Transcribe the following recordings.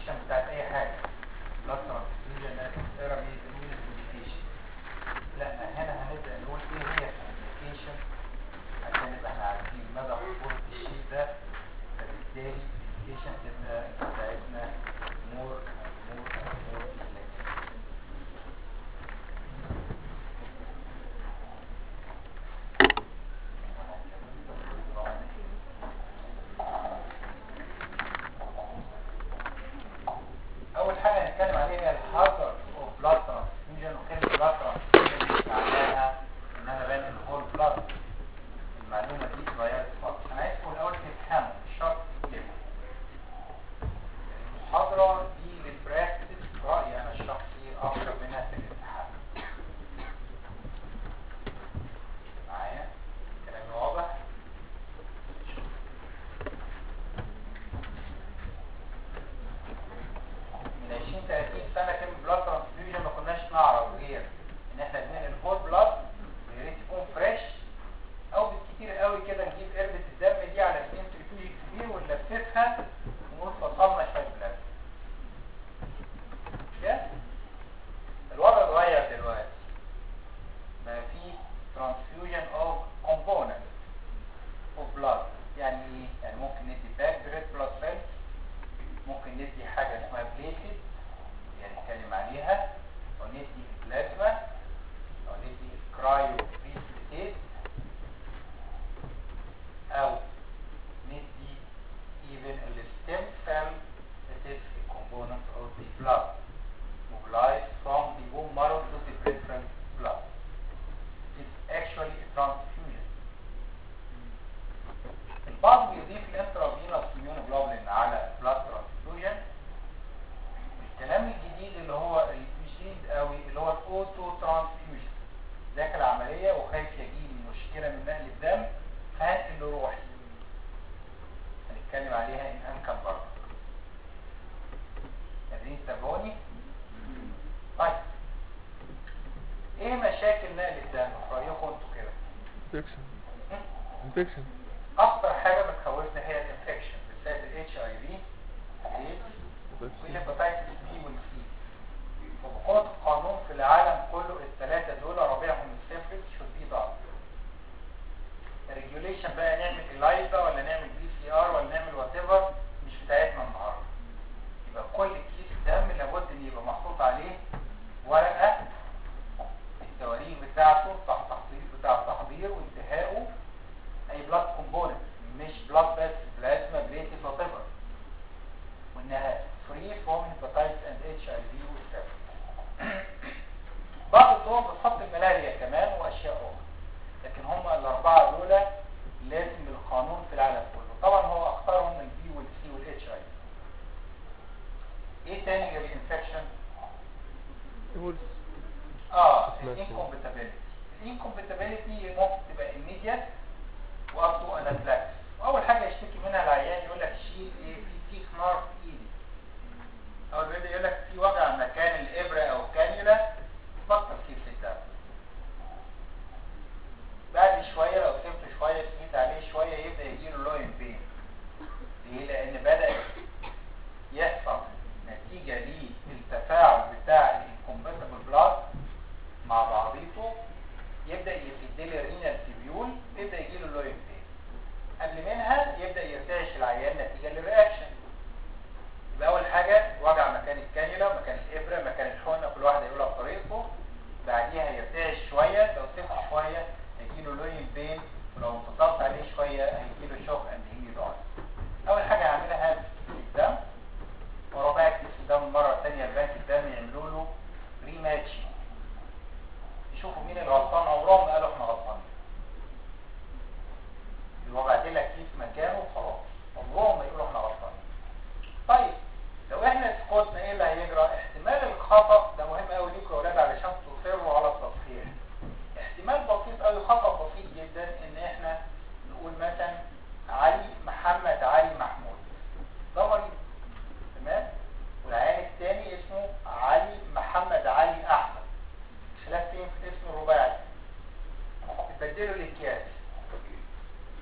الانديكيشن بتاعت اي حاجه بلاد ترانسفيوجن ثيرابي انديكيشن لا هنا هنبدا نقول ايه هي الانديكيشن عشان نبقى احنا عارفين مدى خطوره الشيء ده فبالتالي الانديكيشن تبقى بتاعتنا مور مور مور اول حاجه هنتكلم عليها هي الهازارد اوف بلاد ترانسفيوجن وكلمه بلاد ترانسفيوجن معناها ان انا بنقل هول بلاد المعلومه دي اتغيرت خالص انا عايزكم الاول تفهموا مش شرط تكتبوا المحاضره دي للبراكتس رايي انا الشخصي اقرب منها في الامتحان معايا كلامي واضح من 20 30 سنه كلمه بلاد ترانسفيوجن ما كناش نعرف غير ان احنا بننقل هول بلاد ويا ريت يكون فريش او بالكتير قوي كده نجيب قربة الدم دي على سنتريفيوج كبير ونلففها ونقول فصلنا شويه بلاد كده الوضع اتغير دلوقتي بقى في ترانسفيوجن اوف كومبوننت اوف بلاد يعني ايه؟ يعني ممكن ندي باك ريد بلاد سيلز ممكن ندي حاجه اسمها بليتد يعني نتكلم عليها او ندي بلازما او ندي كرايو بريسيتيت او ندي even a stem cell that is a component of the blood mobilized from the bone marrow to the peripheral blood. It's actually a transfusion. البعض بيضيف الانترافينوس immunoglobulin على blood transfusion الكلام الجديد اللي هو الجديد قوي اللي هو الاوتو ترانسفيوجن ذاكر عمليه وخايف يجيلي مشكله من نقل الدم فهنقل له روحي هنتكلم عليها ان امكن برضه قادرين تتابعوني طيب ايه مشاكل نقل الدم في رايكم انتوا كده انفكشن انفكشن اكتر حاجه بتخوفنا هي الانفكشن بالذات الاتش اي في والهيباتيتس بي والسي وبقوة القانون في العالم كله الثلاثة دول رابعهم الصفر should be done الريجوليشن بقى نعمل الايزا ولا نعمل بي سي ار ولا نعمل وات ايفر مش بتاعتنا النهارده يبقى كل كيس دم لابد ان يبقى محطوط عليه ورقة التواريخ بتاعته بتاع التحضير بتاع التحضير وانتهائه اي بلاد كومبوننت مش بلاد بس بلازما بليتس وات ايفر وانها فري فروم هيباتايتس اند اتش اي في والسبب بعض الدول بتحط الملاريا كمان واشياء اخرى لكن هم الاربعه دول لازم بالقانون في العالم كله طبعا هو اختارهم البي والسي والاتش اي ايه تاني غير الانفكشن يقول اه Smoking. الانكومباتيبيلتي الانكومباتيبيلتي ممكن تبقى immediate واب تو انافلاكس اول حاجه يشتكي منها العيان يقول لك شيل ايه في تيك نار في ايدي او البيبي يقول لك في وجع مكان الابره او الكانيولا بطل كيس الدم بعد شويه لو سبت شويه سميت عليه شويه يبدا يجيله لوين بين ليه لان بدا يحصل نتيجه للتفاعل بتاع الانكومباتبل بلاد مع بعضيته يبدا يسد لي الرينال تيبيول يبدا يجيله لوين بين قبل منها يبدا يرتعش العيان نتيجه للرياكشن يبقى اول حاجه وجع مكان الكانيولا مكان الابره مكان الحقنه كل واحد يقولها بطريقته بعديها يرتعش شويه لو سبت شويه هيجيله لوين بين ولو انتصرت عليه شويه هيجيله شوك اند هيميدون اول حاجه هعملها في الدم ورا بقى كيس الدم مره ثانيه البنك الدم يعملوا له ريماتشنج يشوفوا مين الغلطان عمرهم ما قالوا احنا غلطانين يبقى بعدين لك كيس مكانه وخلاص عمرهم ما يقولوا احنا غلطانين طيب لو احنا سكوتنا ايه اللي هيجرى احتمال الخطا ده مهم قوي ليكم يا اولاد علشان تصروا على التصحيح احتمال بسيط قوي خطا بسيط جدا ان احنا نقول مثلا علي محمد علي محمود ده مريض تمام والعيان الثاني اسمه علي محمد علي احمد خلاف فين في الاسم الرباعي تبدلوا الاكياس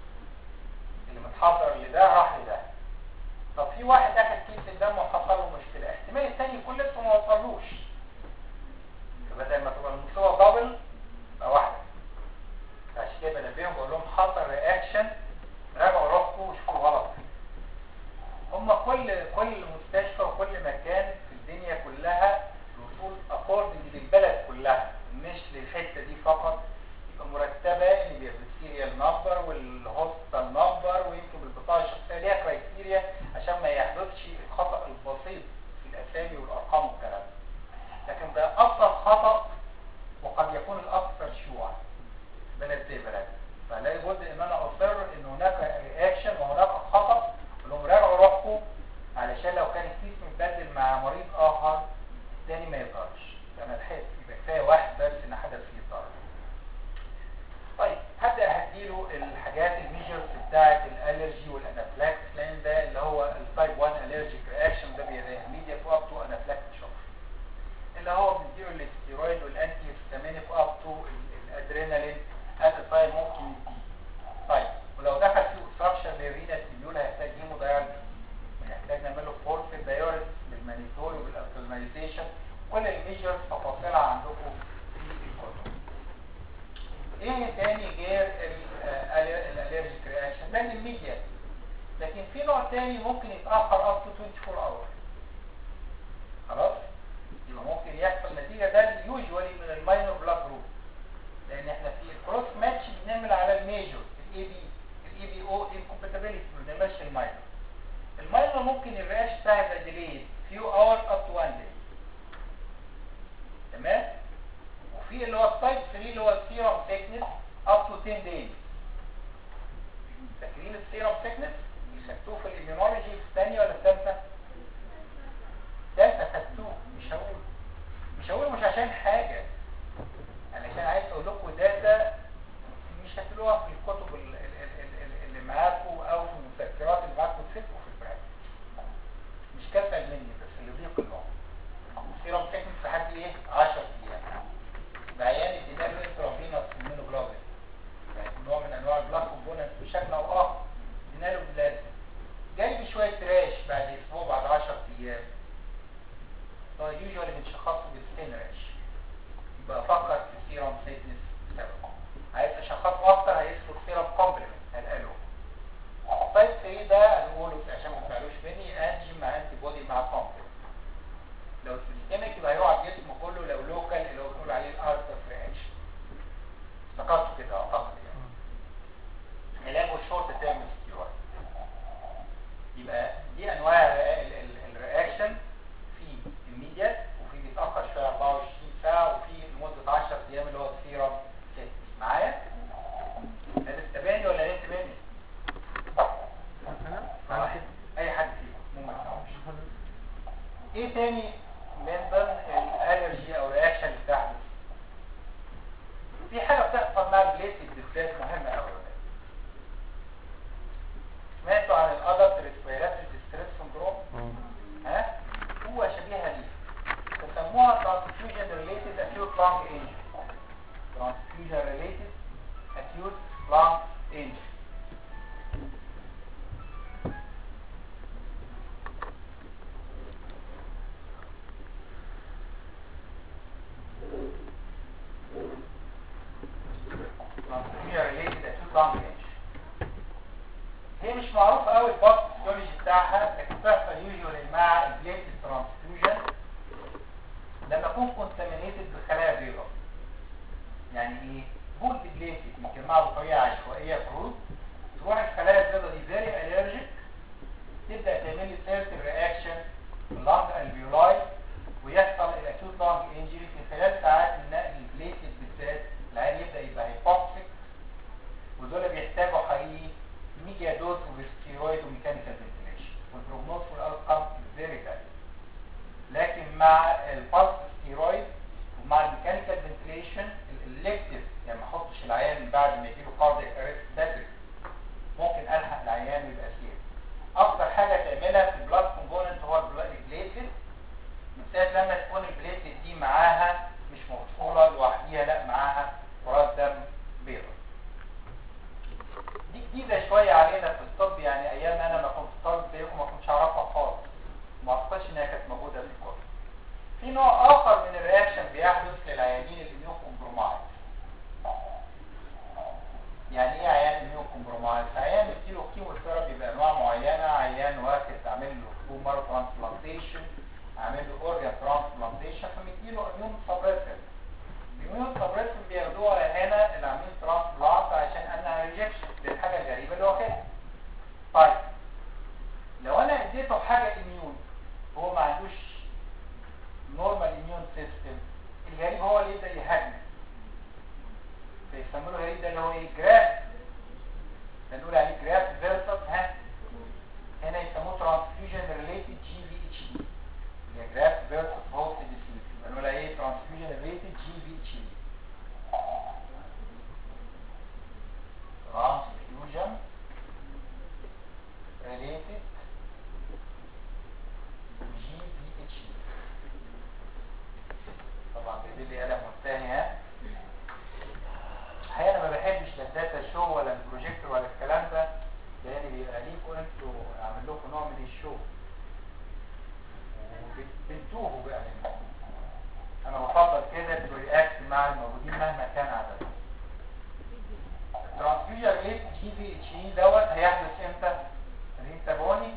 اللي متحضر لده راح لده طب في واحد اخد كيس الدم وحصل له مشكله الاحتمال الثاني يكون لسه ما وصلوش فبدل ما تبقى المصيبه دبل تبقى واحده عشان كده بنبههم بقول لهم حصل رياكشن راجعوا روحكم وشوفوا الغلط هم كل كل مستشفى وكل مكان في الدنيا كلها الوصول اكوردنج للبلد كلها مش للحته دي فقط يبقى مرتبه ان بيبقى السيريال نمبر والهوستال نمبر ويمكن بالبطاقه الشخصيه ليها كرايتيريا عشان ما يحدثش الخطا البسيط في الاسامي والارقام والكلام ده. لكن ده ابسط خطا وقد يكون الاكثر شيوعا بلد زي بلد فلا بد ان انا اصر ان هناك رياكشن وهناك خطا لهم راجعوا روحكم علشان لو كان الكيس متبدل مع مريض اخر الثاني ما يقدرش انا لحقت يبقى كفايه واحد بس ان حدث فيه ضرر طيب هبدا هديله الحاجات الميجرز بتاعه الالرجي والانافلاكس لان ده اللي هو التايب 1 الرجيك رياكشن ده بيبقى immediate واب تو انافلاكس شوك اللي هو بنديله الاستيرويد والانتي هيستامينيك واب تو الادرينالين ات تايم ممكن يديه طيب ولو دخل فيه اوبستراكشن للرينا تيبيول هيحتاج هيموداياليسيس هيحتاج نعمل له فورس دايوريس بالمانيتول وبالالكالينايزيشن كل الميجرز تفاصيلها عندكم في الكتب ايه تاني غير الالرجيك رياكشن ده الميديا لكن في نوع تاني ممكن يتاخر اب تو 24 اور خلاص يبقى ممكن يحصل نتيجه ده يوجوالي من الماينور بلاد جروب لان احنا في الكروس ماتش بنعمل على الميجور الاي بي الاي بي او انكومباتيبيليتي ما بنعملش الماينور الماينور ممكن الرياش بتاعها يبقى ديليد فيو اورز اب تو 1 داي تمام وفي اللي هو التايب 3 اللي هو السيروم ثيكنس اب تو 10 دايز فاكرين السيروم ثيكنس خدتوه في الاميونولوجي في الثانيه ولا الثالثه؟ الثالثه خدتوه مش هقول مش هقول مش عشان حاجه علشان عايز اقول لكم داتا مش هتلاقوها في الكتب ال- ال- ال- ال- اللي معاكم او في المذكرات اللي معاكم تفكوا في البراكتس مش كسل مني بس اللي ضيق الوقت السيروم ثيكنس في حد ايه 10 ايام بعيان ادينا له انترافينوس immunoglobulin يعني نوع من انواع البلاك كومبوننت بشكل او اخر ادينا له بلازما جاي بشويه راش بعد اسبوع بعد 10 ايام هو يوجوالي بنشخصه بالسكين راش يبقى افكر في سيروم سيكنس سبب عايز اشخصه اكتر هيسلك سيروم كومبلمنت هنقله طيب 3 ده هنقوله عشان ما تزعلوش مني انجي مع انتي بودي مع كومبلمنت لو سيستميك يبقى هيقع الجسم كله لو لوكال اللي هو بنقول عليه الارثر رياكشن افتكرته كده اعتقد يعني علاجه شورت تيرم ستيرويد يبقى دي انواع ال- ال- الرياكشن في immediate وفي بيتاخر شويه 24 ساعه وفي لمده 10 ايام اللي هو السيرم ست معايا؟ ده لسه ولا لسه مني؟ انا واحد. اي حد فيكم مو ما يسمعوش ايه تاني من ضمن الالرجي او رياكشن اللي بتحدث في حاجه بتحصل مع البليتد بالذات مهمه قوي سمعتوا عن الادلت ريسبيراتوري ديستريس سندروم اه ها هو شبيهه دي بيسموها transfusion related acute lung injury transfusion related acute lung injury transfusion related acute lung injury هي مش معروفة قوي الباثولوجي بتاعها لكن بتحصل يوجوالي مع البليت ترانسفيوجن لما اكون كونتامينيتد بخلايا بيضاء يعني ايه جولد بليتد متجمعه بطريقه عشوائيه كروت تروح الخلايا البيضاء دي فيري الرجيك تبدا تعمل لي سيرتن رياكشن في اللانج الفيولاي ويحصل الاكيوت لانج انجري في خلال ساعات من نقل البليتد بالذات العيان يبدا يبقى هيبوكسيك ودول بيحتاجوا حقيقي ميديا دوز وستيرويد وميكانيكال فنتيليشن والبروجنوز في الاوتكم فيري باد لكن مع البالس ستيرويد ومع الميكانيكال فنتيليشن الالكتيف يعني ما احطش العيان بعد ما يجيله كاردياك اريست بدري ممكن الحق العيان ويبقى سير اكتر حاجه تعملها في البلاد كومبوننت هو البليتلت من ساعه لما تكون البليتلت دي معاها مش مفصوله لوحديها لا معاها كرات دم بيضاء دي جديده شويه علينا في الطب يعني ايام انا ما كنت طالب زيكم ما كنتش اعرفها خالص ما اعتقدش انها كانت موجوده في الكتب ترانسبلانتيشن عامل له اورجان ترانسبلانتيشن فمديله اميون سبريسر الاميون سبريسر بياخدوها هنا اللي عاملين ترانسبلانت عشان انها ريجكشن للحاجه الغريبه اللي هو كده طيب لو انا اديته حاجه اميون هو ما عندوش نورمال اميون سيستم الغريب هو اللي يبدا يهاجم فيسموه الغريب ده اللي هو ايه جراف بنقول عليه جراف فيرسس ها هنا يسموه ترانسفيوجن ريليتد جي في اتش دي اللي هي جراف فيرسس هوست ديسيز بنقول عليه ايه ترانسفيوجن ريليتد جي في اتش دي ترانسفيوجن ريليتد جي في اتش دي طبعا بيدي لي قلم والتاني ها الحقيقه انا ما بحبش لا الداتا شو ولا البروجيكتور ولا الكلام ده لان بيبقى ليكوا انتوا اعمل لكم نوع من الشو وبتتوهوا بقى منه انا بفضل كده ترياكت مع الموجودين مهما كان عددهم الترانسفيوجن ريت جي في اتش اي دوت هيحدث امتى؟ اللي تابعوني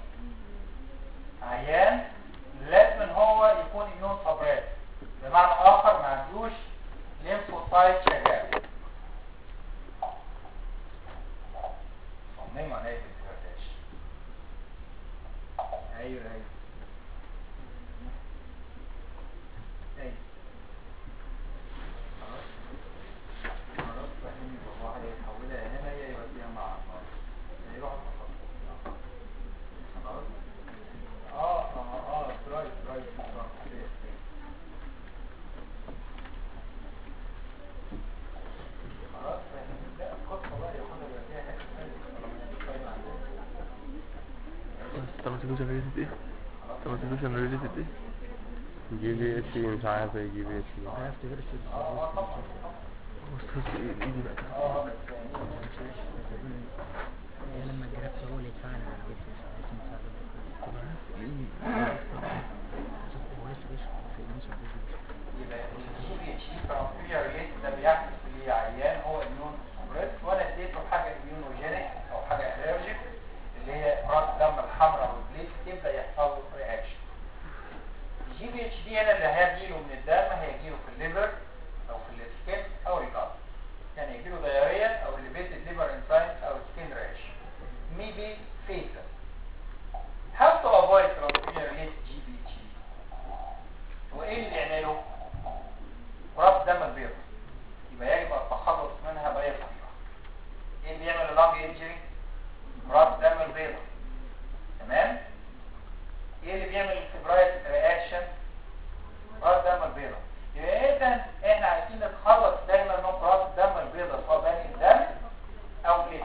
عيان لازم ان هو يكون اميون سبريس بمعنى اخر ما عندوش ليمفوسايت شغال صمموا عليا بالكراتاش ايوه ايوه ايوه خلاص خلاص فاهمني بابا هيحولها هنا هي يوديها مع بعض هيروح خلاص اه اه اه رايت رايت خلاص فاهمني لا القصه بقى ياخدها يوديها حته ثانيه ترانسفيوجن ريليتد ايه ترانسفيوجن ريليتد ايه جي بي اتش مش عارف ايه جي بي اتش اه طبعا استاذ ايه ايدي بقى اه بس يعني هي لما الجراف هو اللي يتفاعل مع الجسم اسمه مساعدة ايدي هو لسه بيشرب في المنشأ يبقى الجي بي اتش ترانسفير ريت ده بيحدث لعيان هو اميون سبريس وانا اديته حاجه اميونوجينيك او حاجه الرجيك اللي هي راس دم الحمراء والبليت يبدا يحصل له رياكشن الجي بي اتش دي هنا اللي هيجيله من الدم هيجيله في الليفر او في السكين او الجلد يعني يجيله دايريا او elevated liver enzymes او skin rash maybe fatal how to avoid transfusion related GBT هو ايه اللي يعمله ربط دم البيض يبقى يجب التخلص منها بأي طريقة ايه اللي يعمل اللانج انجري ربط دم البيض تمام ايه اللي بيعمل الفبرايت رياكشن ربط دم البيض يبقى اذا احنا عايزين نتخلص دايما من ربط دم البيض سواء بني الدم او بليت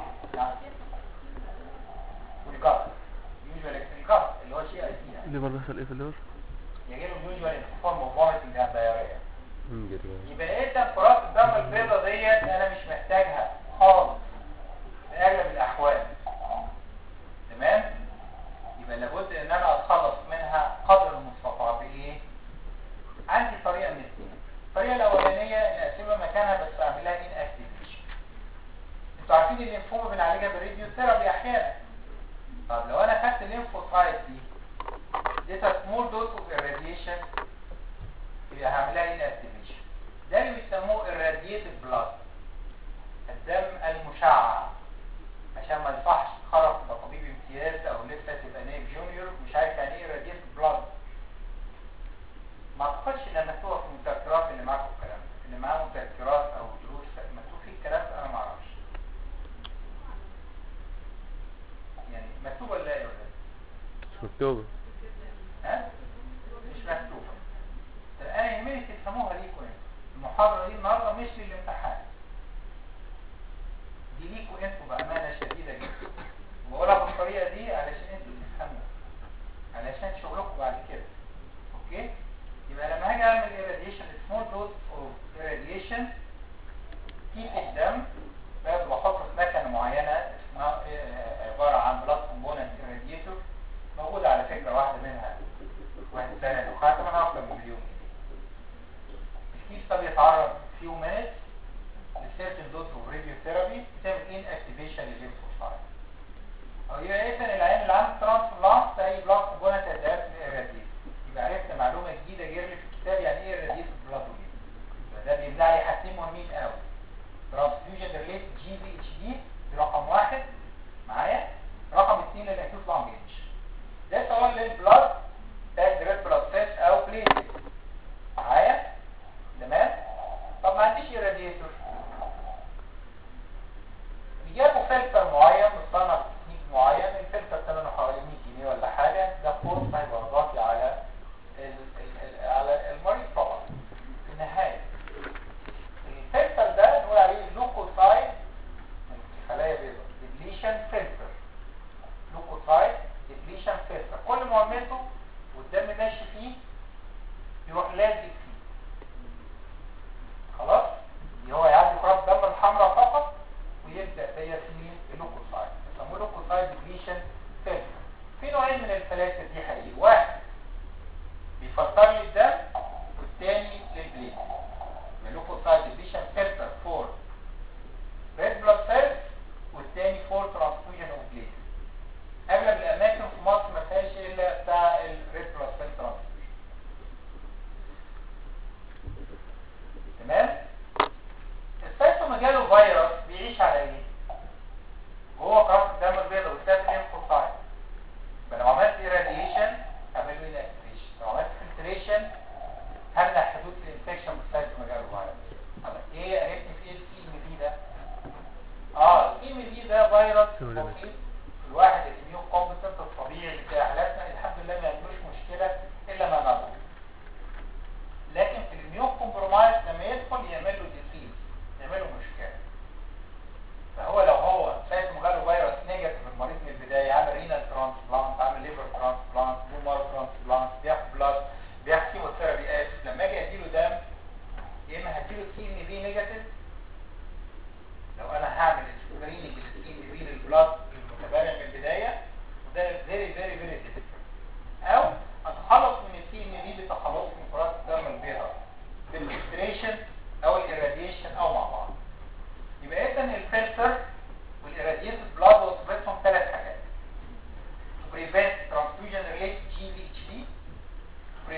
والجلد يوجوالي الجلد اللي هو شيء اساسي يعني الليفر بيحصل ايه في الليفر يجيله يوجوالي فورم اوف فوميتنج اند دايريا انجري يبقى ايه كرات الدم البيضاء ديت انا مش محتاجها خالص في اغلب الاحوال تمام يبقى لابد ان انا اتخلص منها قدر المستطاع بايه عندي طريقه من الاثنين الطريقه الاولانيه ان اسيبها مكانها بس اعمل لها ان اكتيفيشن انتوا عارفين الليمفوما بنعالجها بالراديوثيرابي احيانا طب لو انا خدت الليمفوسايت دي اديتها سمول دوز اوف irradiation يبقى هعملها ان اكتيفيشن ده اللي بيسموه irradiated blood الدم المشعع عشان ما يصحش تخرج تبقى طبيب امتياز او لسه تبقى نايب جونيور مش عارف يعني ايه irradiated blood ما اعتقدش ان مكتوبه في المذكرات اللي معاكم الكلام ده اللي معاه مذكرات او دروس مكتوب فيه الكلام ده انا ما اعرفش يعني مكتوبه ولا ايه ولا إيه؟ مش مكتوبة ها مش مكتوبه طب انا يهمني تفهموها ليكوا انتوا المحاضره دي النهارده مش للامتحان دي ليكوا انتوا بامانه شديده جدا وبقولها بالطريقه دي علشان انتوا تفهموا علشان شغلكم بعد كده اوكي يبقى لما هاجي اعمل irradiation small dose of irradiation كيس الدم باخد واحطه في مكنه معينه اسمها آه، عباره عن blood component irradiator موجوده على فكره واحده منها واحد سنه وخاتم انا اكتر من مليون الكيس ده بيتعرض few minutes لسيرتن دوز اوف راديوثيرابي بتعمل ان اكتيفيشن للليمفوسايت او يبقى اذا العيان اللي عنده ترانسبلانت في اي بلاد كومبوننت اداه الاراديشن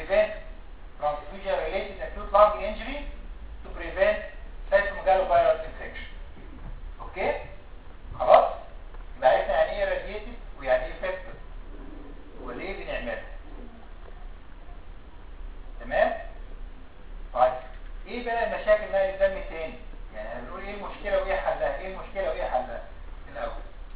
prevent transfusion related acute lung injury to prevent cytomegalovirus infection اوكي خلاص يبقى عرفنا يعني ايه راديتد ويعني ايه فيكتور وليه بنعملها تمام طيب ايه بقى المشاكل بقى اللي الدم تاني يعني احنا بنقول ايه المشكله وايه حلها ايه المشكله وايه حلها الاول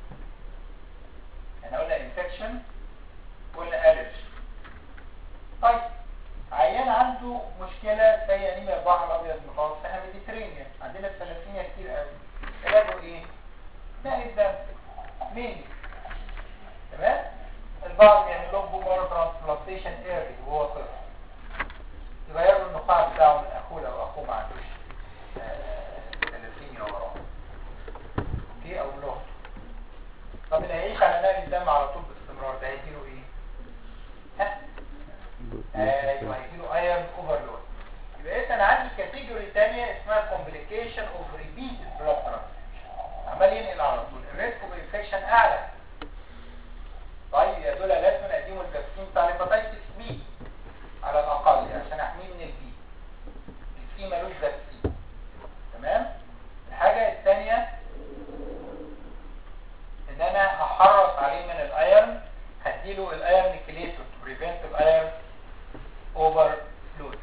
احنا قلنا انفكشن قلنا الرجي طيب عيان عنده مشكله زي انيميا البحر الابيض المتوسط احنا ميديترينيان عندنا الثلاثينيا كتير قوي علاجه ايه ماء الدم مين تمام البعض يعمل لهم بومر ترانسبلانتيشن ايرلي وهو طفل يغيروا النقاع بتاعه من اخوه لو اخوه ما عندوش ثلاثينيا وراه اوكي او له طب اللي هيعيش على نقل الدم على طول باستمرار ده هيجيله ايه ها ايوه هيجيله ايرون اوفرلود يبقى اذا انا عندي كاتيجوري ثانيه اسمها كومبليكيشن اوف ريبيتد بلاد ترانسفيوجن عمال ينقل على طول الريسك اوف انفكشن اعلى طيب يا دول لازم اديهم الفاكسين بتاع الهيباتيتس بي على الاقل عشان احميه من البي السي ملوش فاكسين تمام الحاجه الثانيه ان انا هحرص عليه من الايرن هديله الايرن كليتور تو بريفنت الايرن اوفر فلود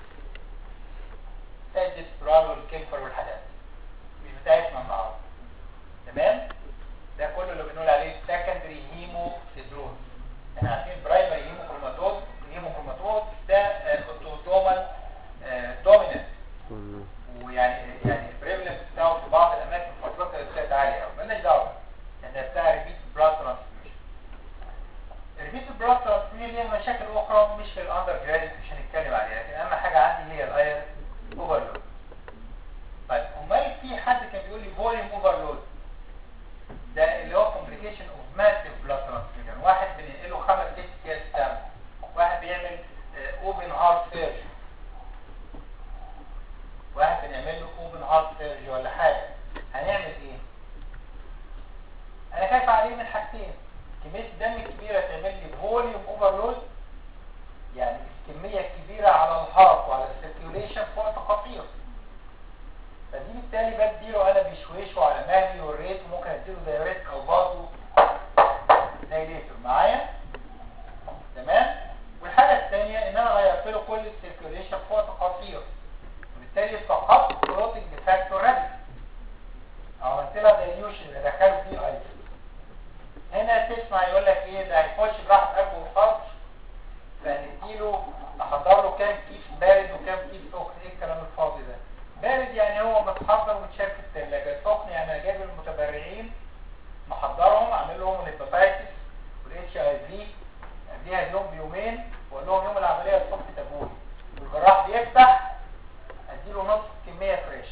الدسترال والكيمفر والحاجات مش بتاعتنا النهارده تمام ده كله اللي بنقول عليه سكندري هيمو سيدروز احنا عارفين برايمري هيمو كروماتوز هيمو كروماتوز ده اوتوزومال دوميننت ويعني يعني البريفلنس بتاعه في بعض الاماكن في افريقيا بتاعت عاليه قوي مالناش دعوه لان بتاع ريبيت بلاد ترانسفيوجن الريبيت بلاد ترانسفيوجن ليها مشاكل اخرى مش في الاندر جراد مش هنتكلم عليها لكن اهم حاجه عندي هي الاير اوفرلود طيب امال في حد كان بيقول لي فوليوم اوفرلود ده اللي هو كومبليكيشن اوف ماسيف بلاد ترانسفيوجن واحد بننقله خمس ست اكياس دم واحد بيعمل اوبن هارت سيرجري واحد بنعمل له اوبن هارت سيرجري ولا حاجه هنعمل ايه انا خايف عليه من حاجتين كميه دم كبيره تعمل لي فوليوم اوفرلود يعني كميه كبيره على الهارت وعلى السيركيوليشن في وقت قصير فدي بالتالي بديله انا بشويشه على مهلي والريت وممكن اديله دايوريتك او برضه دايليتور معايا تمام والحاجه الثانيه ان انا غيرت له كل السيركيوليشن في وقت قصير وبالتالي فقدت كلوتنج فاكتور رابيد عملت لها دايليوشن دخلوا فيه ايضا هنا تسمع يقول لك ايه ده هيخش براحه قلبه وخالص فنديله احضر له كام كيس بارد وكام كيس سخن ايه الكلام الفاضي ده بارد يعني هو متحضر ومتشال في الثلاجه سخن يعني انا جايب المتبرعين محضرهم اعمل لهم الهيباتيتس والاتش اي في قبليها بيوم بيومين واقول لهم يوم العمليه الصبح تابوني والجراح بيفتح اديله نص كميه فريش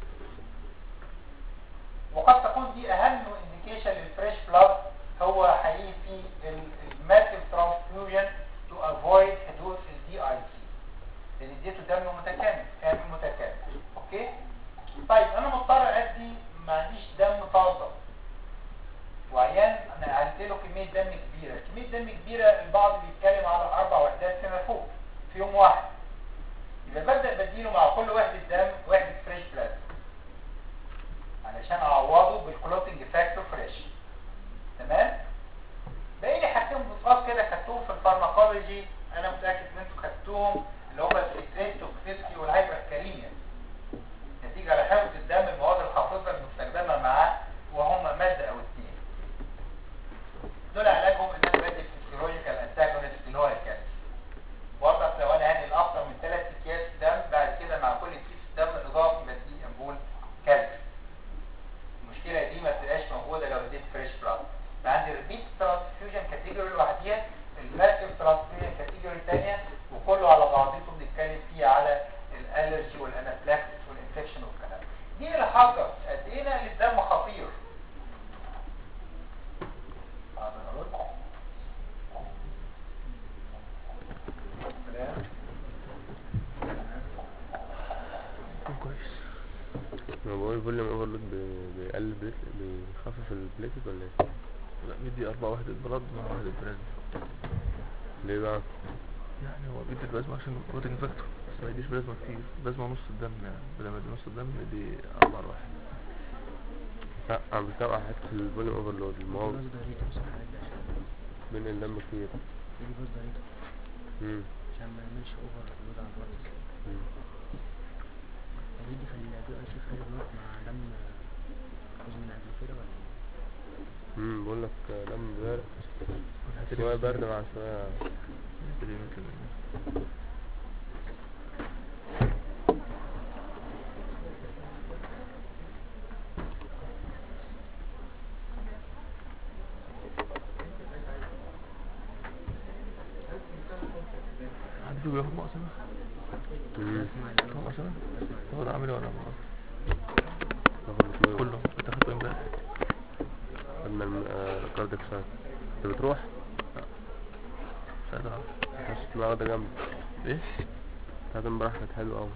وقد تكون دي اهم انديكيشن للفريش بلاد هو حقيقي في الماسيف ترانسفيوجن تو افويد حدوث الدي اي سي لان اديته دم متكامل كامل متكامل اوكي طيب انا مضطر ادي ما عنديش دم طازه وعيان انا عدت له كميه دم كبيره كميه دم كبيره البعض بيتكلم على اربع وحدات فيما فوق في يوم واحد يبقى ببدا بديله مع كل وحده دم وحده فريش بلاد علشان اعوضه بالكلوتنج فاكتور فريش تمام باقي لي حاجتين بسيطات كده خدتوهم في الفارماكولوجي انا متاكد ان انتوا خدتوهم اللي هم السيتريت توكسيستي والهايبركاليميا نتيجه على حفظ الدم المواد الحافظه المستخدمه معاه وهم ماده او اثنين دول علاجهم ان انا بدي فيسيولوجيكال انتاجونست اللي هو الكالسيوم برضك لو انا هنقل اكتر من ثلاث اكياس دم بعد كده مع كل كيس دم اضافي بدي امبول كالسيوم المشكله دي ما بتبقاش موجوده لو اديت فريش بلاد عندي ريبيت ترانسفيوجن كاتيجوري لوحديها الماسيف ترانسفيوجن كاتيجوري ثانيه وكله على بعضيته بنتكلم فيه على الالرجي والانافلاكسس والانفكشن والكلام دي الحجر قد ايه نقل الدم خطير أقدر أرد؟ سلام. كويس انا بقول فوليوم اوفرلود بيقلل بليت بيخفف البليتد ولا ايه؟ لا مدي أربع وحدة بلد مع وحدة براد ليه بقى؟ يعني هو بيدي البلازما عشان بروتين فاكتور بس ما يديش بلازما كتير بلازما نص الدم يعني بدل ما يدي نص الدم يدي أربع واحد لا انا بتابع حتة الفوليوم اوفرلود دي المهم بوز داريتو صح عادي عشان بين الدم كتير دي بوز داريتو مم. عشان ما يعملش اوفر لود على البلد مم. دي في البي اي سي فري بلوك مع دم جزء من قبل كده ولا ايه؟ امم بقول لك دم بارد والحتة دي شوية مثل- برد مع شوية الحتة دي مثل حد فيكم بياخد مقسمة؟ امم اسمع تاخد اللي مقسمة؟ اسمع تاخد عامل ولا مقسمة؟ باخد الاثنين كله انت خدته امبارح خدنا الم- آه، الكاردياك سايت انت بتروح؟ مش عايز اعرف حاسس ان واخدة جنب ايه؟ بتاعت امبارح كانت حلوة اوي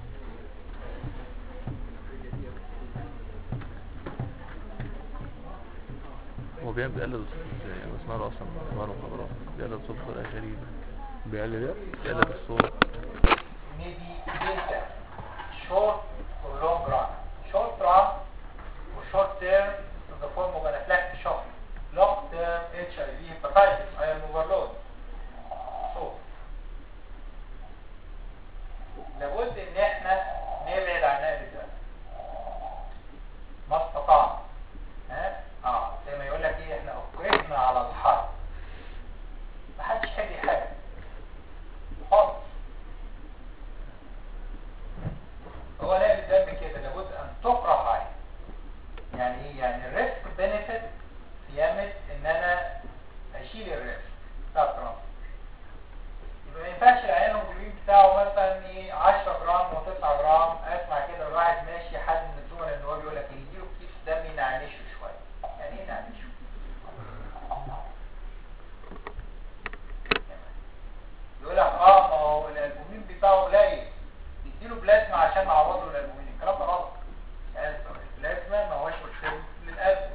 هو بيعمل بيقلد الصوت ازاي؟ انا بسمع له اصلا بسمع له خبرات بيقلد الصوت بطريقة غريبة بيعمل ايه؟ بيقلد الصوت maybe data short or long run. Short run or short term in the form of anaphylactic shock. Long term HIV hepatitis, iron overload. So, لابد ان احنا نبعد عن نقل الدم. ما استطعنا. ها؟ اه زي ما يقول لك ايه احنا اكرهنا على الحرب. محدش يحب يحارب. خالص. هو نقل الدم كده لابد ان تقرأ عليه يعني ايه يعني الريسك بنفيت يمت ان انا اشيل الريسك بتاع الترانسفير يبقى ما ينفعش العيان الهيموجلوبين بتاعه مثلا ايه 10 جرام و9 جرام اسمع كده الواحد ماشي حد من الزملاء ان هو بيقول لك يديله كيس دم ينعنشه شويه يعني ايه ينعنشه؟ يقول لك اه ما هو الالبومين بتاعه قليل نديله بلازما عشان نعوض له الالبومين الكلام ده غلط يعني البلازما ما هوش مشكله للقلب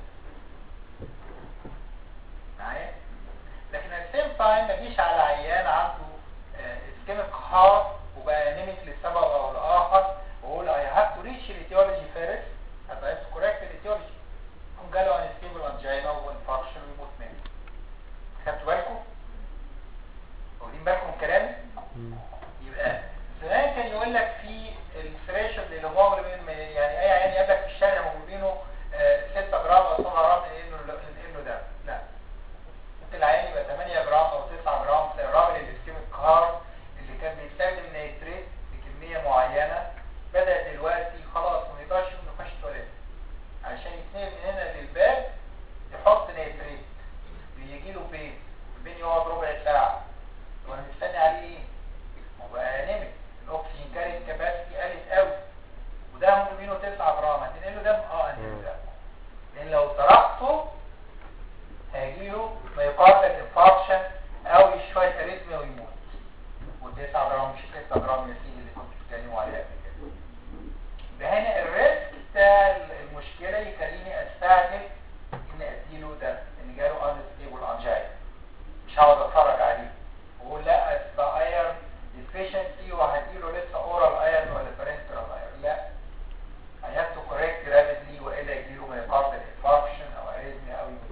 معايا لكن at the same time ما اجيش على عيان عنده اسكيميك هارت وبقى انيميك لسبب او لاخر واقول I have to reach the etiology first and I have to correct the etiology يكون جاله unstable angina وانفاركشن ويموت منه خدتوا بالكم؟ واخدين بالكم من كلامي؟ مم. يبقى زمان كان يقول لك في الثريشولد للهيموجلوبين يعني اي عيان يقابلك في الشارع هيموجلوبينه 6 جرام او 7 جرام ننقل له ننقل له ده لا ممكن العيان يبقى 8 جرام او 9 جرام زي الراجل الاسكيميك هارت اللي كان بيستخدم نيتريت بكميه معينه بدا دلوقتي خلاص ما يقدرش انه يخش تواليت عشان يتنقل من هنا للباب يحط نيتريت يجي له بين البين يقعد ربع ساعه وانا مستني عليه ايه؟ ما بقى انيميك الاكسجين كاري كاباسيتي قلت قوي وده هيموجلوبينه 9 جرام هتنقل له دم اه هنقل له دم لان لو تركته هيجيله ما يقابل انفاركشن او شويه اريثميا ويموت و9 جرام مش 6 جرام يا سيدي اللي كنتوا بتتكلموا عليها قبل كده يبقى هنا الريسك بتاع المشكله يخليني استعجل ان اديله ده ان جاله انستيبل انجاينا مش هقعد اتفرج عليه واقول لا ده ايرن ديفيشنسي وهديله لسه اورال ايرن ولا بارنترال ايرن لا I have to correct rapidly والا يجيله ما يقابل انفاركشن او اريزميا او يموت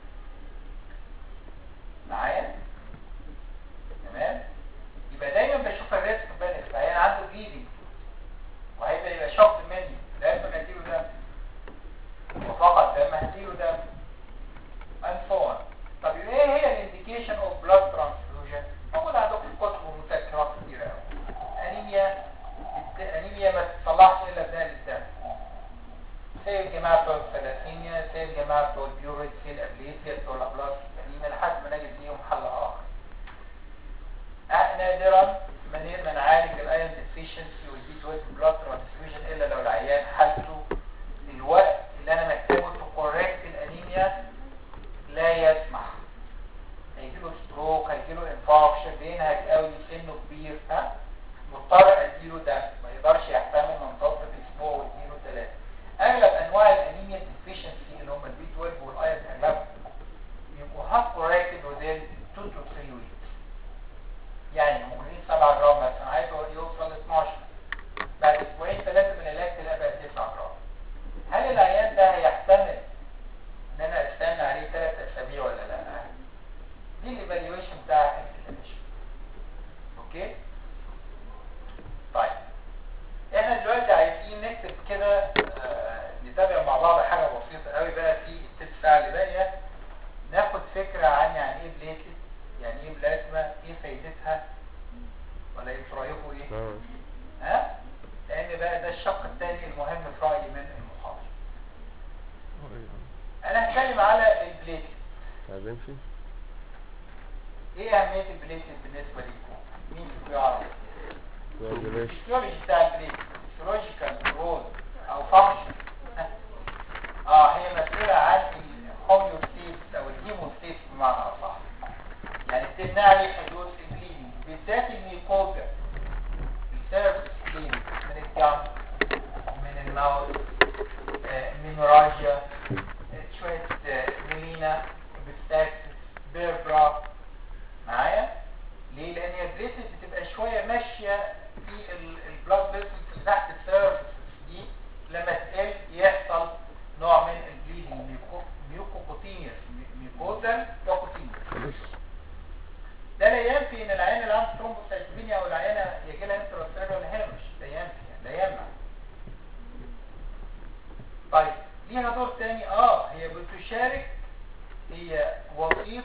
معايا تمام يبقى دايما بشوف الريسك بنفيت عيان عنده بليدنج وهيبقى يبقى شوك مني لازم اديله دم وفقط دم هديله دم and so on طب يبقى ايه هي الانديكيشن اوف بلاد ترانسفيوجن موجود عندكم في الكتب ومذكرات كتيره قوي انيميا انيميا ما تتصلحش الا بنقل الدم زي الجماعه بتوع الثلاثيميا زي الجماعه بتوع البيوريت زي الابليسيا بتوع الابلاس السليمه لحد ما نجد ليهم حل اخر أه، نادرا ما ن- ما نعالج الايرون ديفيشنسي والبي 12 بلاد ترانسفيوجن الا لو العيان حالته الوقت اللي انا محتاجه تو كوريكت الانيميا لا يسمح هيجيله ستروك هيجيله انفاكشن بينهج قوي سنه كبير ها مضطر اديله دم ما يقدرش يحتمل منتصف اسبوع واثنين وثلاثه اغلب انواع الانيميا ديفيشنسي اللي هم البي 12 والايرون اغلبهم يبقوا هاف كوريكتد within 2 to 3 weeks يعني اوكي طيب احنا دلوقتي عايزين نكتب كده آه، نتابع مع بعض حاجه بسيطه قوي بقى في الست ساعه اللي باقيه ناخد فكره عن يعني ايه بليتلت يعني ايه بلازما ايه فايدتها ولا ايه في رايكم ايه اه ها لان بقى ده الشق الثاني المهم في رايي من المحاضره اه ايه انا هتكلم على البليتلت عايز امشي ايه اهميه البليتلت بالنسبه لكم مين فيكم يعرف يا باشا الفسيولوجي بتاع البليتلت فسيولوجيكال رول او فانكشن اه هي مسؤوله عن الهوميوستيز او الهيموستيز بمعنى اصح يعني بتمنع لي حدوث البليدنج بالذات الميكوزا السيرفس بليدنج من الجنب من الماوث آه، ميموراجيا آه، شويه آه، ميلينا بستاكسس بيربرا معايا ليه لان هي البليتلت بتبقى شويه ماشيه في البلاد فيسلز اللي تحت السيرفس دي لما تقل يحصل نوع من البليدنج ميوكوكوتينيوس ميوكوزال كوكوتينيوس ده لا ينفي ان العيان اللي عنده ثرومبوسايتوبينيا او العيانه يجي لها انتراسيرولار هيمش لا ينفي لا يمنع طيب ليها دور تاني اه هي بتشارك هي وسيط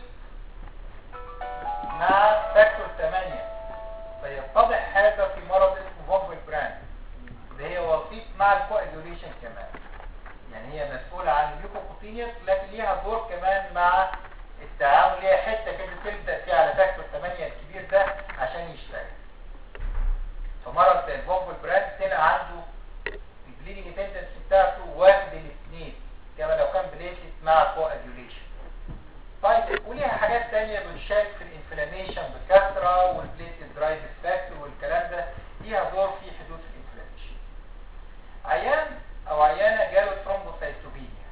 مع فاكتور 8 فيتضح هذا في مرض اسمه فون براند اللي هي وسيط مع الكواجوليشن كمان يعني هي مسؤولة عن الليوكوبروتينيوس لكن ليها دور كمان مع التعامل ليها حتة كده تبدأ فيها على فاكتور 8 الكبير ده عشان يشتغل فمرض زي الفون براند طلع عنده البليدنج تندنسي بتاعته واحد الاثنين كما لو كان بليتلت مع كواجوليشن طيب وليها حاجات تانية بتشارك في الانفلاميشن بكثرة والبليتلت درايف فاكتور والكلام ده ليها دور في حدوث الانفلاميشن عيان او عيانة جاله ثرومبوسايتوبينيا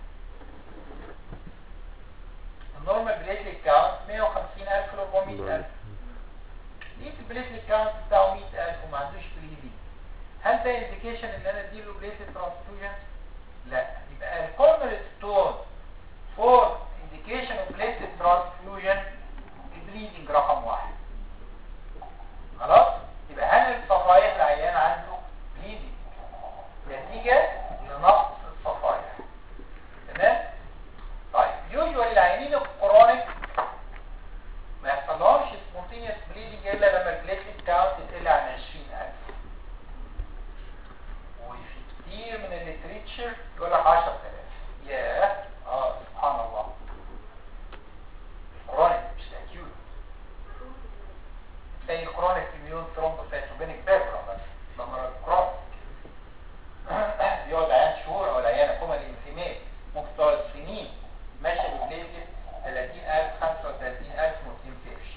النورمال بليتلت كاونت 150000 ل 400000 ليه البليتلت كاونت بتاعه 100000 وما عندوش بليدنج هل ده انديكيشن ان انا اديله بليتلت ترانسفيوجن لا يبقى الكورنر ستون فور indication of platelet transfusion bleeding رقم واحد خلاص يبقى هل الصفائح العيان عنده bleeding نتيجة لنقص الصفائح تمام طيب يوجوال العيانين الكرونيك ما يحصلهمش spontaneous bleeding الا لما البليتلت كاونت تقل عن 20000 وفي كتير من الليتريتشر يقول لك 10000 ياه اه سبحان الله كرونيك مش اكيوت زي كرونيك اميون ثرومبوسايتوبينيك بيبرا بس ده مرض كرونيك بيقعد عيان شهور او العيانه كوما الانفيمات ممكن تقعد سنين ماشيه ببليتلت 30000 35000 ما بتنفعش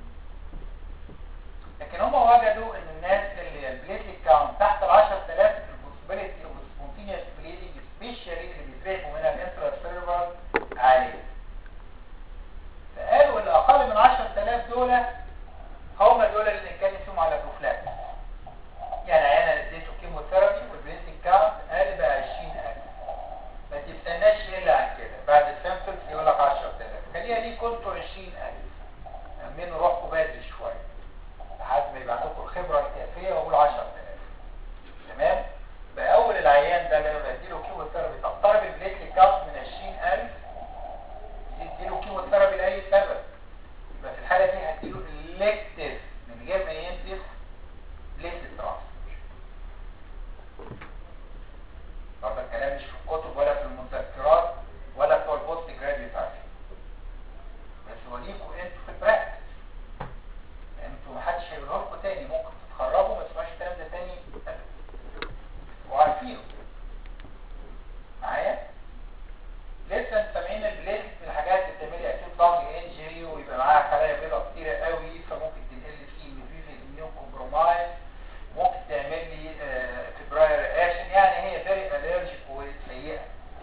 لكن هم وجدوا ان الناس اللي البليتلت كاونت تحت ال 10000 البوسيبيليتي اوف سبونتينيوس بليدنج سبيشالي اللي بيتريحوا منها الانترا سيرفر عاليه فقالوا اللي اقل من 10000 دول هم دول اللي نتكلم فيهم على بروفلاكس يعني عيانا اديته كيموثيرابي والبليتلت كاونت قال بقى 20000 ما تستناش يقل عن كده بعد السامبلز يقول لك 10000 خليها ليه كنتوا 20000 امنوا روحكم بدري شويه لحد ما يبقى عندكم الخبره الكافيه واقول 10000 تمام بقى اول العيان ده لما اديله كيموثيرابي تقترب البليتلت كاونت من 20000 تديله كيموثيرابي لاي سبب يبقى في الحاله دي هديله الكتيف من غير ما ينتف بليتلت ترانسفيوجن طبعا الكلام مش في الكتب ولا في المذكرات ولا بتوع البوست جراديوت عارفين بس هو ليكوا انتوا في البراكتس انتوا محدش هيقوله لكم تاني ممكن تتخرجوا ما تسمعوش الكلام ده تاني أبداً. وعارفينه معايا لسه انت سامعين البليت من الحاجات اللي بتعملي اكيد لانج انجري ويبقى معاها خلايا بيضاء كتيره قوي فممكن تنقل فيه ميفيزل اميون كومبرومايز ممكن تعمل لي فيبراير رياكشن يعني هي فيري الرجيك وسيئه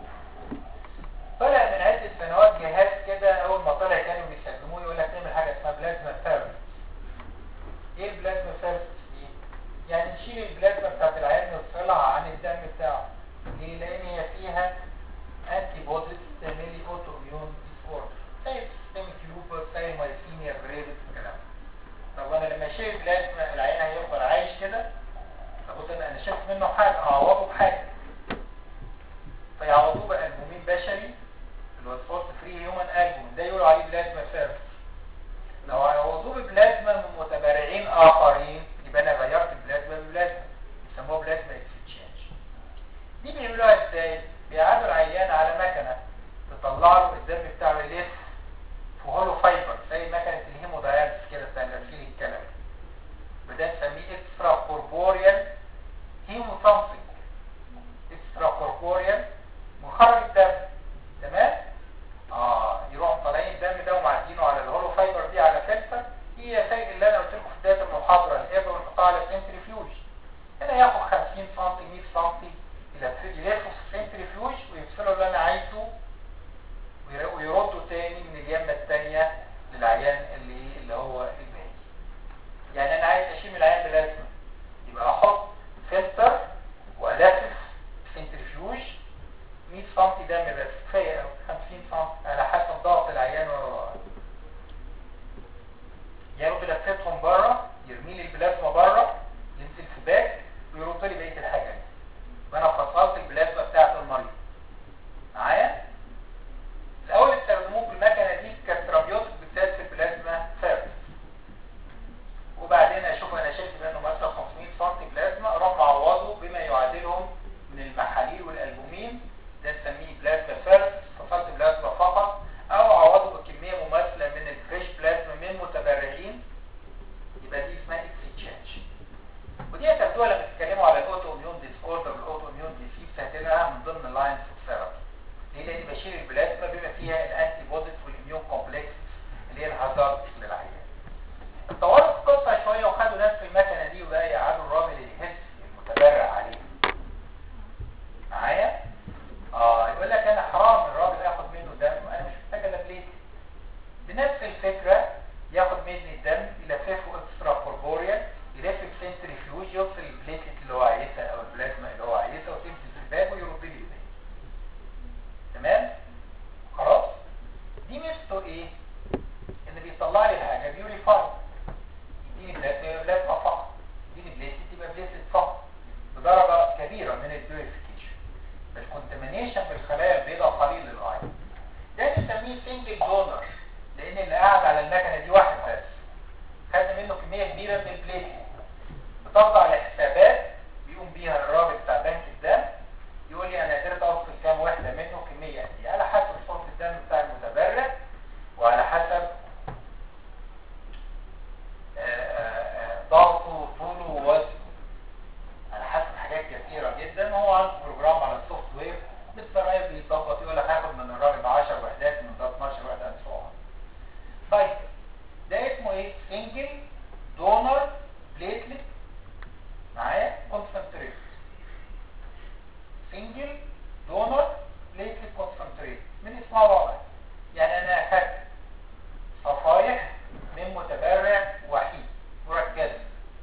طلع من عده سنوات جهاز كده اول ما طلع كانوا بيستخدموه يقول لك نعمل حاجه اسمها بلازما ثيرابي ايه البلازما ثيرابي دي؟ يعني نشيل البلازما بتاعت العيان نفصلها عن الدم بتاعه ليه؟ لان هي فيها انتي بوديز تعملي اوتو اميون ديس اوردر زي السيستميك لوبس زي المايسينيا بريفيس الكلام ده. طب انا لما اشيل بلازما منه حاجه اعوضه بحاجه فيعوضوه بالبومين بشري اللي هو الفولت فري هيومن البوم ده يقولوا عليه بلازما سيرفيس لو عوضوه ببلازما من متبرعين اخرين يبقى انا غيرت البلازما ببلازما يسموها بلازما اكسشينج دي بيعملوها ازاي بيقعدوا العيان على مكنه تطلع له الدم بتاعه يلف في هولو فايبر زي مكنه الهيموداياليسيس كده بتاع غسيل الكلى وده نسميه اكسترا كوربوريال هيمو سامثينج اكسترا كوربوريال مخرج الدم تمام اه يروحوا طالعين الدم ده ومعدينه على الهولو فايبر دي على فلتر هي سيد اللي انا قلت لكم في بدايه المحاضره الابره والقطاع على السنتريفيوج هنا ياخد 50 سم 100 سم يلفوا في السنتريفيوج ويفصلوا اللي انا عايزه وير- ويردوا تاني من اليمه الثانيه للعيان اللي اللي هو الباقي يعني انا عايز اشيل من العيان بلازما يبقى احط فلتر والفف سنتريفيوج 100 سم دم بس كفايه قوي 50 سم على حسب ضغط العيان ورا ياخد لفتهم بره يرمي لي البلازما بره ينزل في باك ويرد لي بقيه الحاجات وانا فصلت البلازما بتاعت المريض معايا الاول استخدموه بالمكنه دي كترابيوتك بالذات في البلازما سيرفيس وبعدين اشوف انا شلت منه مثلا 500 سم بلازما اروح معوضه بما يعادلهم من المحاليل والالبومين ده نسميه بلازما سيرفيس فصلت بلازما فقط او اعوضه بكميه مماثله من الفريش بلازما من متبرعين يبقى دي اسمها اكسشينج ودي هتاخدوها لما تتكلموا على الاوتو اميون ديس اوردر والاوتو اميون ديسيز هتلاقيها من ضمن اللاينز اوف ثيرابي ليه لاني بشيل البلازما بما فيها الانتي بوديز والاميون كومبلكس اللي هي الهازارد للعيان اتطورت القصه شويه وخدوا ناس في المكنه دي وبقى يقعدوا الراجل اللي يحس المتبرع عليه معايا اه يقول لك انا حرام الراجل ياخد منه دم انا مش محتاج الا بليت بنفس الفكره ياخد مني الدم يلففه اكسترا كوربوريال يلف بسنتريفيوج يوصل البليتلت اللي هو عايزها او البلازما اللي هو عايزها وتمشي في الباب ويرد لي الباقي تمام خلاص دي ميزته ايه ان بيطلع لي الحاجه بيوريفاي يديني بلازما يبقى بلازما فقط يديني بليتلت يبقى بليتلت فقط بدرجه كبيره من البيوريفيكيشن الكونتامينيشن بالخلايا البيضاء قليل للغايه ده نسميه سنجل دونر لان اللي قاعد على المكنه دي واحد بس خد منه كميه كبيره من البليتلت بتخضع لحسابات بيقوم بيها الراجل بتاع بنك الدم يقول لي انا قدرت اوصل كام وحده منه كميه دي على حسب صوره الدم بتاع المتبرع وعلى حسب آه، آه، آه، ضغطه طوله ووزنه على حسب حاجات كثيره جدا هو عنده بروجرام على السوفت وير بالضرايب بيظبط يقول لك هاخد من الراجل 10 وحدات من ده 12 وحده and so on. طيب ده اسمه ايه؟ سنجل دونر بليتلت معايا كونسنتريت سنجل دونر بليتلت كونسنتريت من اسمها واضح يعني انا اخدت صفايح من متبرع وحيد مركزه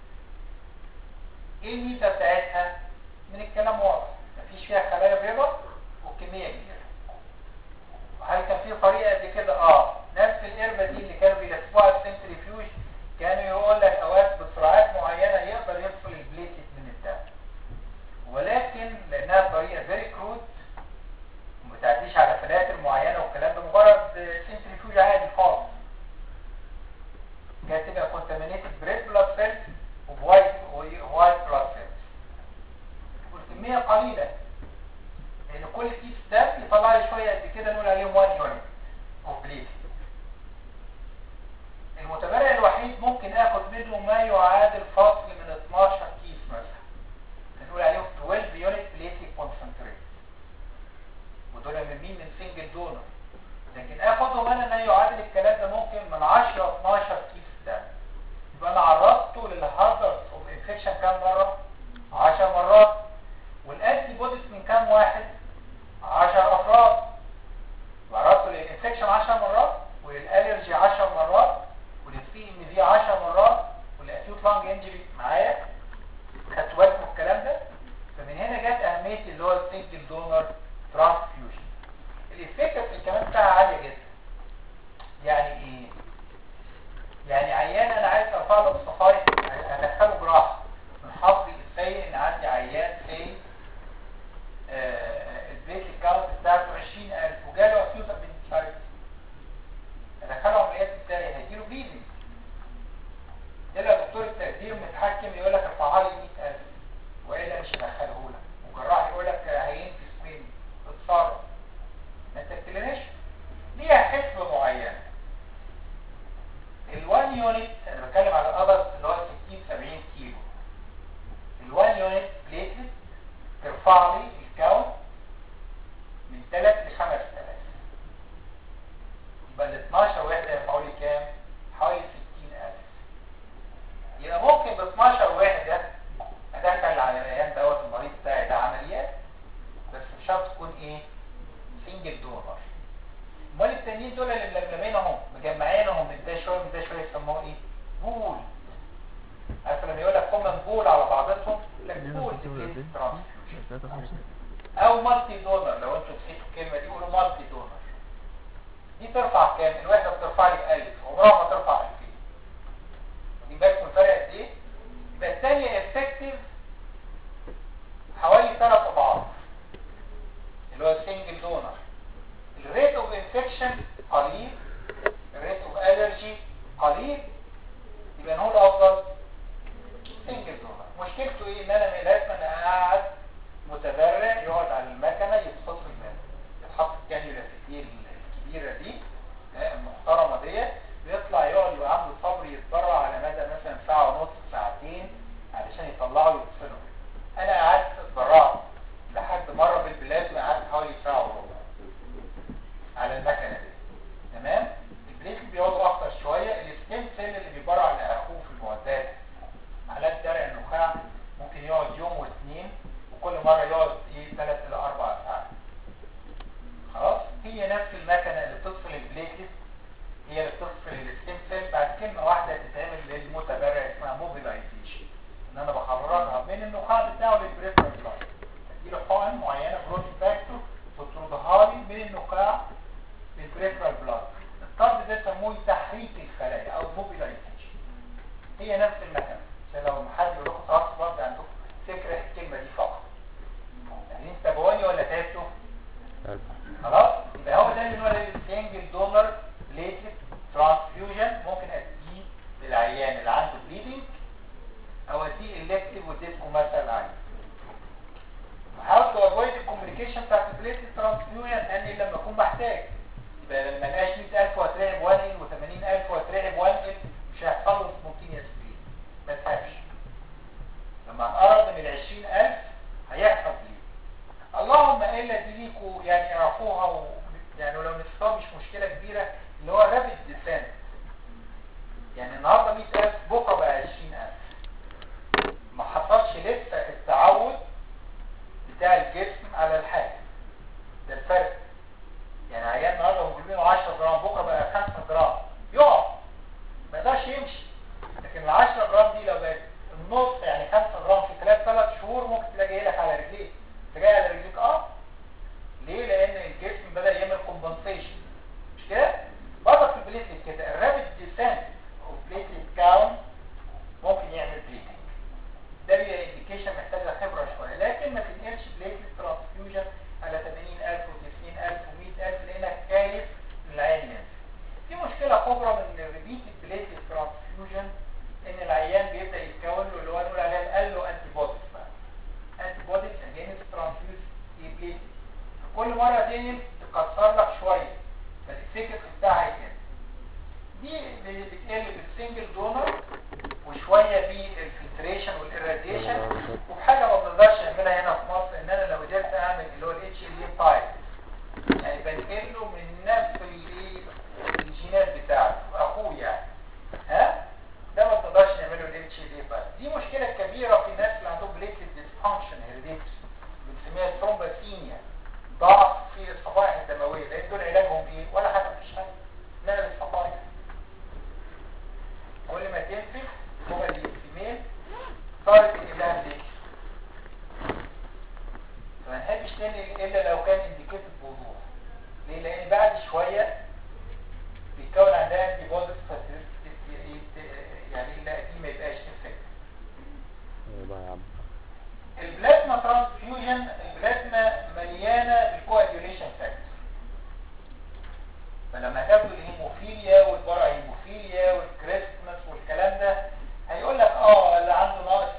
ايه الميزه بتاعتها من الكلام واضح مفيش فيها خلايا بيضاء وكميه كبيره وهل كان في طريقه قبل كده اه نفس القربه دي اللي كانوا بيلفوها السنتريفيوج كانوا يقول لك اوقات بسرعات معينه يقدر يفصل البليتلت من الدم ولكن لانها طريقه فيري كرود وما بتعديش على فلاتر معينه والكلام ده مجرد سنتريفيوج عادي خالص كانت تبقى كونتامينيتد بريد بلاد سيلز ووايت وايت بلاد سيلز والكميه قليله لان كل كيس دم يطلع لي شويه قد كده نقول عليهم 1 يونت كومبليت المتبرع الوحيد ممكن اخد منه ما يعادل فصل من 12 كيس مثلا نقول عليهم 12 يونت بليتليك كونسنتريت ودول من مين من سنجل دونر لكن اخدهم انا ما يعادل الكلام ده ممكن من 10 12 كيس دم يبقى انا عرضته للهازارد اوف انفكشن كام مره 10 مرات والانتي بوديز من كام واحد 10 افراد وعرضته للانفكشن 10 مرات وللالرجي 10 مرات وللسي ام في 10 مرات والاكيوت لانج انجري معايا خدت بالك من الكلام ده فمن هنا جت اهميه اللي هو السنجل دونر ترانسفيوجن الافكتس كمان بتاعها عاليه جدا يعني ايه يعني عيان انا عايز ارفع له الصفايح ادخله جراحه من حظي يقول لك ارفعها لي 100000 والا مش هدخله لك وجراح يقول لك هينفس مني اتصرف ما انت بتقولناش ليها حسبه معينه ال1 يونت انا بتكلم على الادلت اللي هو 60 70 كيلو ال1 يونت بليتلت ترفع لي الكاونت من 3 ل 5000 يبقى ال 12 وحده يرفعوا لي كام؟ حوالي 60000 يبقى ممكن ب 12 وحده ادخل على العيان دوت المريض بتاعي ده عمليات بس مش شرط تكون ايه؟ سنجل دونر امال التانيين دول اللي ململمينهم مجمعينهم من ده شويه من ده شويه يسموه ايه؟ بول عارف لما يقول لك كومن بول على بعضتهم يقول لك بول ترانسفيوجن ثلاثة خمسة او مالتي دونر لو انتوا نسيتوا الكلمه دي قولوا مالتي دونر دي ترفع كام الوحده بترفع لي 1000 عمرها ما ترفع 2000 دي بالكم الفرق قد ايه يبقى الثانيه افكتيف حوالي ثلاث اضعاف اللي هو السنجل دونر الريت اوف انفكشن قليل الريت اوف الرجي قليل يبقى نقول افضل سنجل دونر مشكلته ايه ان انا لازم انا قاعد متبرع يقعد على المكنه يتصل المال يتحط الكانيولا في الايد الكبيره دي آه، المحترمه ديت بيطلع يقعد يبقى عنده صبر يتبرع على مدى مثلا ساعه ونص ساعتين علشان يطلعوا ويدفنوا انا قعدت اتبرعت لحد مره في البلاد قعدت حوالي ساعه وربع على المكنه دي تمام البليت بيقعدوا اكتر شويه الستيم سيل اللي بيبرع لاخوه في المعدات حالات درع النخاع ممكن يقعد يوم واثنين وكل مره يقعد ايه ثلاث الى اربع ساعات خلاص هي نفس المكنه اللي بتفصل البليتلت هي اللي بتفصل الستيم سيل بعد كلمه واحده تتعمل للمتبرع اسمها موبيلايزيشن ان انا بخرجها من النخاع بتاعه للبريفرال بلاد اديله حقن معينه جروث فاكتور تطردها لي من النخاع للبريفرال بلاد الطرد ده سموه تحريك الخلايا او موبيلايزيشن هي نفس المكنه عشان لو حد يقول لكم ترانسبلانت عندكم فكره الكلمه دي فقط يعني انت بواني ولا تعبته خلاص يبقى هو ده اللي هو السنجل دونر بليتلت ترانسفيوجن ممكن اديه للعيان اللي عنده بليدنج او اديه الكتيف واديتكم مثل عليه how to avoid the communication بتاعت البليتلت ترانسفيوجن اني لما اكون محتاج يبقى لما الاقيش 100000 واترعب وانقل و80000 واترعب وانقل مش هيحصل له سبونتينيوس بليد ما تخافش لما نقرب من ال 20000 هيحصل بليد اللهم الا دي ليكوا يعني اعرفوها و... يعني ولو نفسها مش مشكله كبيره اللي هو الرابid ديسنت يعني النهارده 100000 بكره بقى 20000 ما حصلش لسه التعود بتاع الجسم على الحاجه ده الفرق يعني عيان النهارده هيموجلوبينه 10 جرام بكره بقى 5 جرام يقع ما يقدرش يمشي لكن ال 10 جرام دي لو بقت النص يعني 5 جرام في خلال 3 شهور ممكن تلاقي جاي لك على رجليك انت جاي على رجليك اه ليه لان الجسم بدا يعمل كومبنسيشن مش كده برضه في البليتلت كده الرابid ديسنت اوف بليتلت كاونت ممكن يعمل بليدنج ده بيبقى انديكيشن محتاجه خبره شويه لكن ما تنقلش بليتلت ترانسفيوجن على 80000 و90000 و100000 لانك خايف ان العيان ينزل في مشكله كبرى من ريبيت البليتلت ترانسفيوجن ان العيان بيبدا يتكون له اللي هو نقول عليها الالو انتي بوديز بقى انتي بوديز اجينست ترانسفيوز بليتلت كل مره دي تكسر لك شويه فالافكت بتاعها يقل دي اللي بتقل بالسنجل دونر وشويه بالفلتريشن والاراديشن وحاجه ما بنقدرش نعملها هنا في مصر ان انا لو قدرت اعمل اللي هو الاتش ال اي تايب يعني بنقله من نفس الايه الجينات بتاعته اخوه يعني ها ده ما بنقدرش نعمله الاتش ال اي تايب دي مشكله كبيره في الناس اللي عندهم بليتلت ديسفانكشن هيريديتري بنسميها ثرومباسينيا ضعف في الصفائح الدمويه لان دول علاجهم ايه ولا حاجه مفيش حاجه نقل الصفائح كل ما تنفخ هو اليمين صارت الإله ليك فما نحبش ننقل إلا لو كان انديكيتد بوضوح ليه؟ لأن بعد شوية بيتكون عندها انتي بوديز يعني إلا دي ما يبقاش افكت يبقى يا عم البلازما ترانسفيوجن البلازما مليانه بالكواجوليشن فاكتور فلما تاخدوا الهيموفيليا والبرا هيموفيليا والكريستماس والكلام ده هيقول لك اه اللي عنده ناقص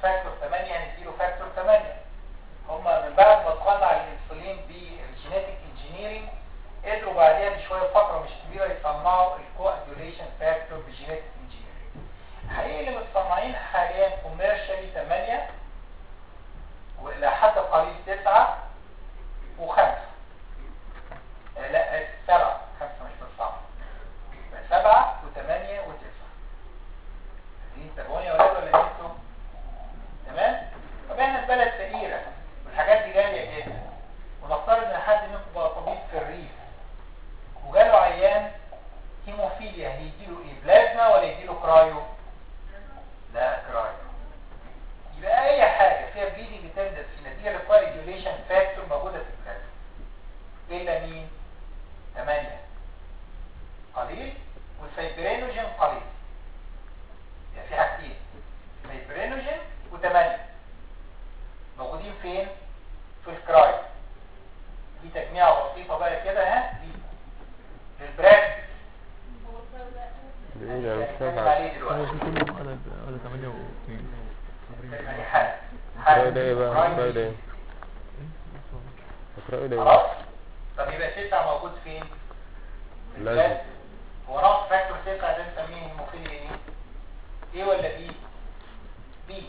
طب احنا في بلد فقيره والحاجات دي غاليه جدا ونفترض ان حد منكم بقى طبيب في الريف وجاله عيان هيموفيليا هيديله ايه بلازما ولا يديله كرايو لا كرايو يبقى اي حاجه فيها بليدنج تندنسي نتيجه للكواليجوليشن فاكتور موجوده في البلازما الا مين 8 قليل والفيبرينوجين قليل يعني في حاجتين فيبرينوجين و8 موجودين فين في الكرايو دي تجميعه بسيطه بقى كده ها دي للبراكتس ده ايه ده مش هنتكلم نافع عليه هو دلوقتي في كله على على 8 و 2 يعني حاجه هتقرأوا ده ايه بقى هتقرأوا ده ايه هتقرأوا ده ايه خلاص طب يبقى تسعة موجود فين في لازم. البلد. هو ناقص فاكتور تسعة ده نسميه هيموفيليا ايه ايه ولا بي بي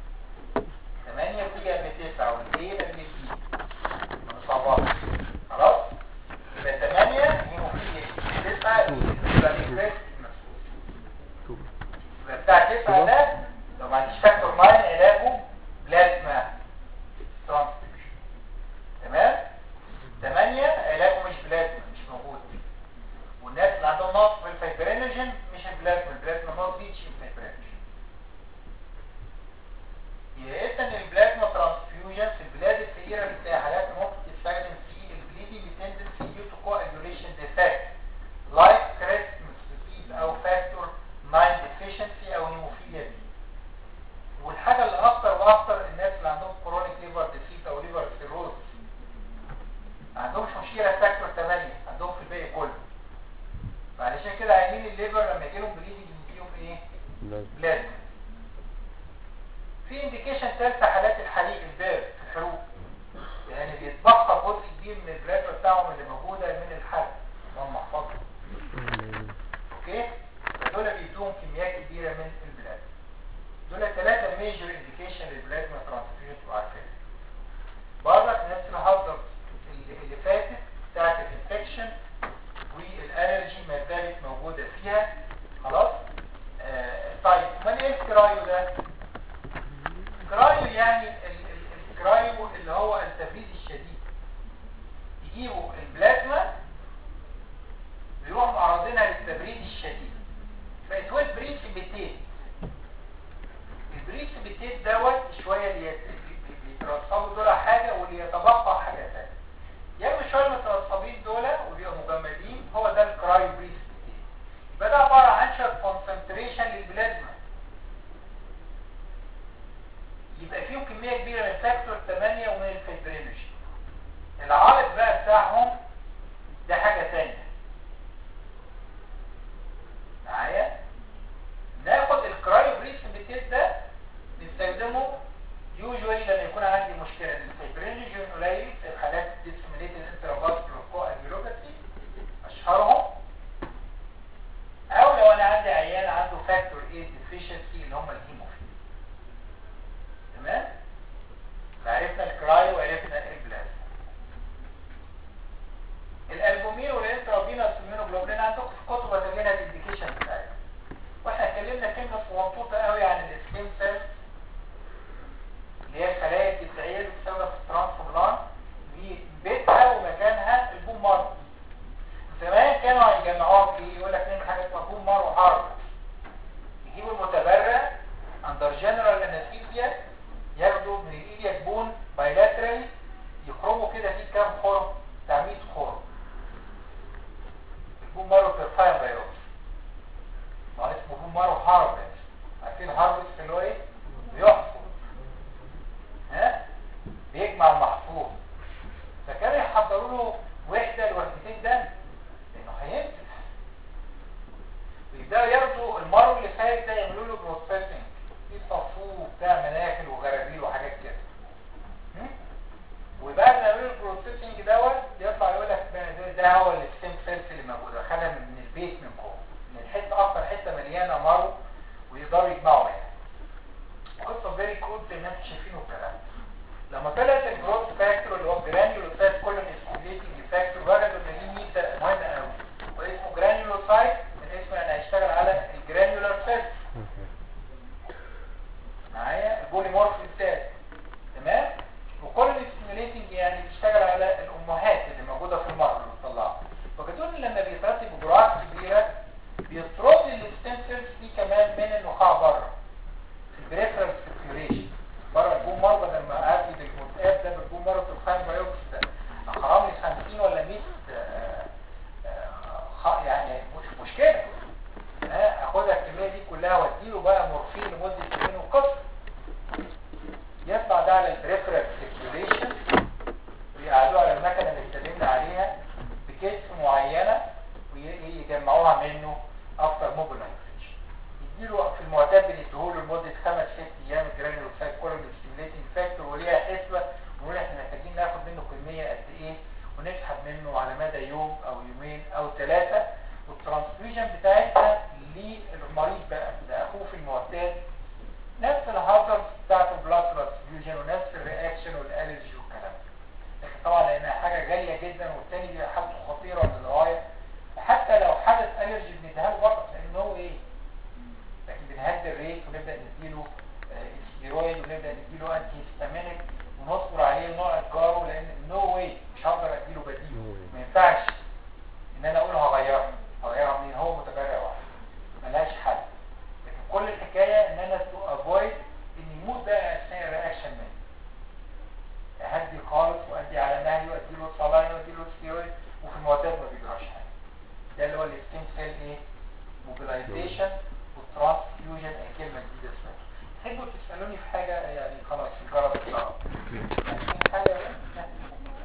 8 بتيجي قبل 9 والايه قبل البي ما نصعبهاش خلاص يبقى 8 هيموفيليا 9 يبقى الانفكت توبة يبقى بتاع 9 ده لو ما عنديش فاكتور 9 علاجه بلازما ترانسفيوجن تمام 8 علاجه مش بلازما مش موجود والناس اللي عندهم نقص في الفيبرينوجين مش البلازما البلازما ما تزيدش في الفيبرينوجين يا ان البلازما ترانسفيوجن في البلاد الفقيره بتلاقي حالات ممكن تستخدم في البليدنج تندنسي ديو تو كواجوليشن ديفكت لايك كريسمس ديزيز او فاكتور 9 ديفيشنسي او هيموفيليا بي والحاجه اللي اكتر واكتر الناس اللي عندهم كرونيك ليفر ديسيز او ليفر سيروز ما عندهمش مشكله في فاكتور 8 عندهم في الباقي كله فعلشان كده عيانين الليفر لما يجي لهم بليدنج يديهم ايه لازم لازم في انديكيشن ثالثه حالات الحريق البارد في الحروق يعني بيتبقى جزء كبير من البلازما بتاعهم اللي موجوده من الحرق اللهم احفظهم اوكي فدول بيدوهم كميات كبيره من البلازما دول ثلاثه ميجر انديكيشن للبلازما ترانسفيوجن وعارفين برضك نفس الهازارد اللي اللي فاتت بتاعت الانفكشن والالرجي ما زالت موجوده فيها خلاص آه طيب امال ايه الكرايو ده الكرايو يعني ال- ال- الكرايو اللي هو التبريد الشديد يجيبوا البلازما ويروحوا معرضينها للتبريد الشديد فيتولد بريد في بيتين البريد في بيتين دوت شويه اللي يت- بي- بي- بيترصبوا دول حاجه واللي يتبقى حاجه ثانيه ياخدوا شويه مترصبين دول وبيبقوا مجمدين هو ده الكرايو بريد في بيتين يبقى ده عباره عن شويه كونسنتريشن للبلازما يبقى فيهم كميه كبيره من فاكتور 8 ومن الفيبرينوجين العائق بقى بتاعهم ده حاجه ثانيه معايا ناخد الكرايو بريس بتيت ده نستخدمه يوجوالي لما يكون عندي مشكله ان الفيبرينوجين قليل في حالات ديسميليتد انترافاسكولار كواجيولوباثي اشهرهم او لو انا عندي عيان عنده فاكتور ايه ديفيشنسي اللي هم الهيموفيل تمام فعرفنا الكرايو وعرفنا البلازما الالبومين والانترافينوس الميونوجلوبولين عندكم في كتب هتلاقينا الانديكيشن بتاعتها واحنا اتكلمنا كلمه صغنطوطه قوي عن السكين سيلز اللي هي الخلايا الجذعيه اللي بتستخدم في الترانسبلانت دي بيتها ومكانها البوم مارو زمان كانوا هيجمعوها في ايه يقول لك نعمل حاجه اسمها بوم مارو حرب يجيبوا المتبرع اندر جنرال انستيزيا ياخدوا من الايلياك بون بايلاترالي يخرموا كده فيه كام خرم بتاع 100 خرم البوم مارو بيرفاين بايوبسي ما هو اسمه بوم مارو هارفست عارفين هارفست اللي هو ايه؟ بيحصد ها؟ بيجمع المحصول فكانوا يحضروا له وحده لوحدتين دم لانه هينتج ويبداوا ياخدوا المرو اللي خارج ده يعملوا له بروسيسنج يصفوه بتاع مناخل وغرابيل وحاجات كده هم؟ وبعد ما يعملوا البروسيسنج دوت يطلع يقول لك ده, ده, ده هو الستيم سيلز اللي موجوده خدها من من البيت من جوه من الحته اكتر حته مليانه مرو ويقدروا يجمعوا منها قصه فيري كود زي ما انتم شايفينه الكلام ده. لما طلعت الجروث فاكتور اللي هو جرانيولوسايت كل الاسكوليتنج فاكتور وجدوا ان دي ميزه مهمه قوي واسمه جرانيولوسايت من اسمه انا هشتغل على الجرانيولار سيلز معايا البوليمورف سيل يطلع ده على البريفرال سيركيوليشن ويقعدوه على المكنه اللي اتكلمنا عليها بكتف معينه ويجمعوها منه افتر موبيلايزيشن يديله في المعتاد بنديهوله لمده خمس ست ايام الجرانيول كولوم ستيميليتنج فاكتور وليها حسبه ونقول احنا محتاجين ناخد منه كميه قد ايه ونسحب منه على مدى يوم او يومين او ثلاثه والترانسفيوجن بتاعتها للمريض بقى لاخوه في المعتاد نفس الهازارد بتاعت البلاد ترانسفيوجن ونفس الرياكشن والالرجي والكلام ده لكن طبعا لانها حاجه غاليه جدا والتاني بيبقى حالته خطيره للغايه حتى لو حدث الرجي بنديها له برضه لان هو ايه لكن بنهدي الريت ونبدا نديله آه، ستيرويد ونبدا نديله انتي هيستامينيك ونصبر عليه نوع الجاره لان نو واي مش هقدر اديله بديل No way. ما ينفعش ان انا اقول هغيرها هغيرها منين هو متبرع واحد ملهاش حل لكن كل الحكايه ان انا تو افويد ان يموت بقى اثناء الرياكشن مني اهدي خالص وادي على مهلي وادي له صلاين وادي له ستيرويد وفي المعتاد ما بيجراش حاجه ده اللي هو الستيم سيل ايه موبيلايزيشن والترانسفيوجن اي كلمه جديده اسمها تحبوا تسالوني في حاجه يعني خلاص الجرس اتضرب يعني في حاجه